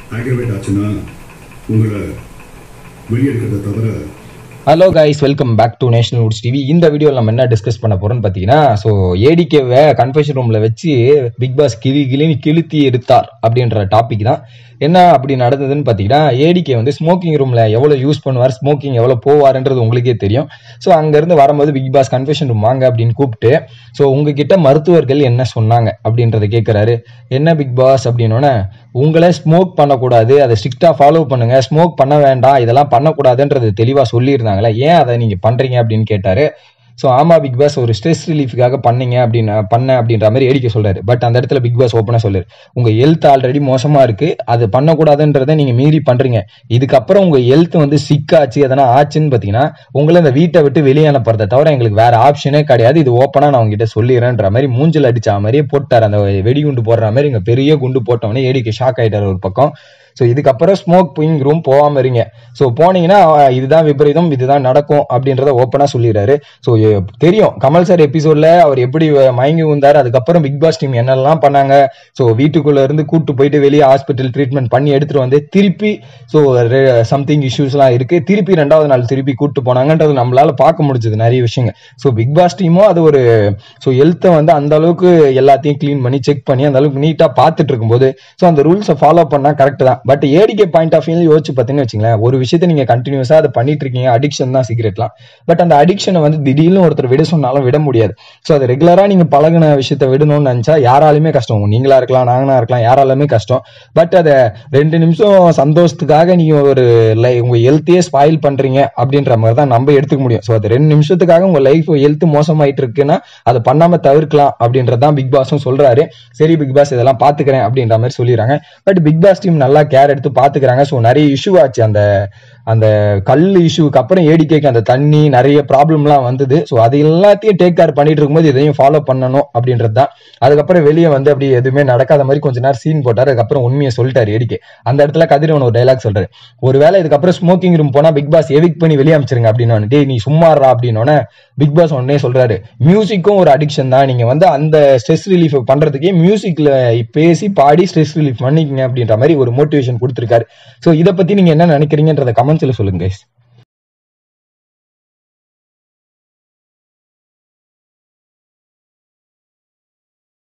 Activate ஆச்சுன்னா உங்களை வெளியெடுக்கிறத தவிர hello guys welcome back to National Woods TV இந்த வீடியோவில் நம்ம என்ன டிஸ்கஸ் பண்ண போறோம்னு பார்த்தீங்கன்னா ஸோ ஏடிகேவை கன்ஃபெஷன் ரூமில் வச்சு பிக் பாஸ் கிளி கிளின்னு கிழித்தி எடுத்தார் அப்படின்ற டாபிக் தான் என்ன அப்படி நடந்ததுன்னு பார்த்தீங்கன்னா ஏடிகே வந்து ஸ்மோக்கிங் ரூமில் எவ்வளோ யூஸ் பண்ணுவார் ஸ்மோக்கிங் எவ்வளோ போவார்ன்றது உங்களுக்கே தெரியும் ஸோ அங்கேருந்து வரும்போது பிக் பாஸ் கன்ஃபெஷன் ரூம் வாங்க அப்படின்னு கூப்பிட்டு ஸோ உங்ககிட்ட மருத்துவர்கள் என்ன சொன்னாங்க அப்படின்றத கேட்குறாரு என்ன பிக் பாஸ் அப்படின்னோடனே உங்களை ஸ்மோக் பண்ணக்கூடாது அதை ஸ்ட்ரிக்டாக ஃபாலோ பண்ணுங்க ஸ்மோக் பண்ண வேண்டாம் இதெல்லாம் பண்ணக்கூடாதுன்றது தெளிவாக சொல்லியிருந்தாங்களே ஏன் அதை நீங்கள் பண்ணுறீங்க அப்படின்னு கேட்டாரு ஸோ ஆமா பிக் பாஸ் ஒரு ஸ்ட்ரெஸ் ரிலீஃப்காக பண்ணீங்க அப்படின்னு பண்ண அப்படின்ற மாதிரி ஏடிக்க சொல்றாரு பட் அந்த இடத்துல பிக் பாஸ் ஓப்பனாக சொல்றாரு உங்க ஹெல்த் ஆல்ரெடி மோசமா இருக்கு அது பண்ணக்கூடாதுன்றதை நீங்க மீறி பண்றீங்க இதுக்கப்புறம் உங்க ஹெல்த் வந்து சிக் ஆச்சு எதனா ஆச்சுன்னு பார்த்தீங்கன்னா உங்களை இந்த வீட்டை விட்டு வெளியே அனுப்புறதை தவிர எங்களுக்கு வேற ஆப்ஷனே கிடையாது இது ஓப்பனாக நான் உங்ககிட்ட சொல்லிடுறேன்ற மாதிரி மூஞ்சில் அடிச்ச மாதிரியே போட்டார் அந்த வெடிகுண்டு போடுற மாதிரி இங்க பெரிய குண்டு போட்டவொடனே ஏடிக்கு ஷாக் ஆயிட்டார் ஒரு பக்கம் ஸோ இதுக்கப்புறம் ஸ்மோக் பிங் ரூம் போகாம இருங்க ஸோ போனீங்கன்னா அஹ், இதுதான் விபரீதம் இதுதான் நடக்கும் அப்படின்றத ஓப்பனாக சொல்லிடுறாரு ஸோ தெரியும் கமல் சார் எபிசோட்ல அவர் எப்படி வ- மயங்கி வந்தார் அதுக்கப்புறம் பிக் பாஸ் டீம் என்னெல்லாம் பண்ணாங்க ஸோ வீட்டுக்குள்ள இருந்து கூட்டு போயிட்டு வெளியே ஹாஸ்பிட்டல் ட்ரீட்மெண்ட் பண்ணி எடுத்துட்டு வந்து திருப்பி ஸோ சம்திங் இஷ்யூஸ்லாம் இருக்கு திருப்பி ரெண்டாவது நாள் திருப்பி கூட்டு போனாங்கன்றது நம்மளால பார்க்க முடிஞ்சது நிறைய விஷயங்கள் ஸோ பிக் பாஸ் டீமும் அது ஒரு ஸோ ஹெல்த்தை வந்து அந்த அளவுக்கு எல்லாத்தையும் க்ளீன் பண்ணி செக் பண்ணி அந்த அளவுக்கு நீட்டாக பார்த்துட்டு இருக்கும்போது ஸோ அந்த ரூல்ஸை ஃபாலோ பண்ணா கரெக்ட் தான் but ADK point of view யோசிச்சு பார்த்தீங்கன்னு வச்சுங்களேன் ஒரு விஷயத்தை நீங்க கண்டினியூஸா அதை பண்ணிட்டு இருக்கீங்க அடிக்ஷன் தான் சிகரெட்லாம் பட் அந்த அடிக்ஷனை வந்து திடீர்னு ஒருத்தர் விட சொன்னாலும் விட முடியாது ஸோ அது ரெகுலரா நீங்க பழகுன விஷயத்த விடணும்னு நினைச்சா யாராலுமே கஷ்டம் நீங்களா இருக்கலாம் நாங்களா இருக்கலாம் யாராலுமே கஷ்டம் பட் அதை ரெண்டு நிமிஷம் சந்தோஷத்துக்காக நீங்க ஒரு லை உங்க ஹெல்த்தையே ஸ்பாயில் பண்றீங்க அப்படின்ற மாதிரி தான் நம்ம எடுத்துக்க முடியும் ஸோ அது ரெண்டு நிமிஷத்துக்காக உங்க லைஃப் ஹெல்த் மோசமாயிட்டு இருக்குன்னா அதை பண்ணாம தவிர்க்கலாம் அப்படின்றதான் பிக் பாஸும் சொல்றாரு சரி பிக் பாஸ் இதெல்லாம் பாத்துக்கிறேன் அப்படின்ற மாதிரி சொல்லிடுறாங்க பட் பிக் பாஸ் டீம் நல்லா கேர் எடுத்து பாத்துக்கிறாங்க ஸோ நிறைய இஷ்யூ ஆச்சு அந்த அந்த கல் இஷ்யூக்கு அப்புறம் ஏடிகேக்கு அந்த தண்ணி நிறைய ப்ராப்ளம்லாம் வந்தது ஸோ அது எல்லாத்தையும் டேக் கேர் பண்ணிட்டு இருக்கும்போது இதையும் ஃபாலோ பண்ணணும் அப்படின்றது தான் அதுக்கப்புறம் வெளியே வந்து அப்படி எதுவுமே நடக்காத மாதிரி கொஞ்ச நேரம் சீன் போட்டார் அதுக்கப்புறம் உண்மையை சொல்லிட்டாரு ஏடிகே அந்த இடத்துல கதிரவன் ஒரு டைலாக் சொல்றாரு ஒருவேளை இதுக்கப்புறம் ஸ்மோக்கிங் ரூம் போனா பிக் பாஸ் எவிக் பண்ணி வெளியே அமைச்சிருங்க அப்படின்னு டேய் நீ சும்மாறா அப்படின்னோடனே பிக் பாஸ் உடனே சொல்றாரு மியூசிக்கும் ஒரு அடிக்ஷன் தான் நீங்க வந்து அந்த ஸ்ட்ரெஸ் ரிலீஃப் பண்றதுக்கே மியூசிக்ல பேசி பாடி ஸ்ட்ரெஸ் ரிலீஃப் பண்ணிக்கங்க அப்படின்ற மாதிரி ஒரு மோட்டிவேஷன் கொடுத்திருக்காரு ஸோ இதை பத்தி நீங்க என்ன நினைக்கிறீங்கன்றத கமெண்ட்ஸ்ல சொல்லுங்க guys.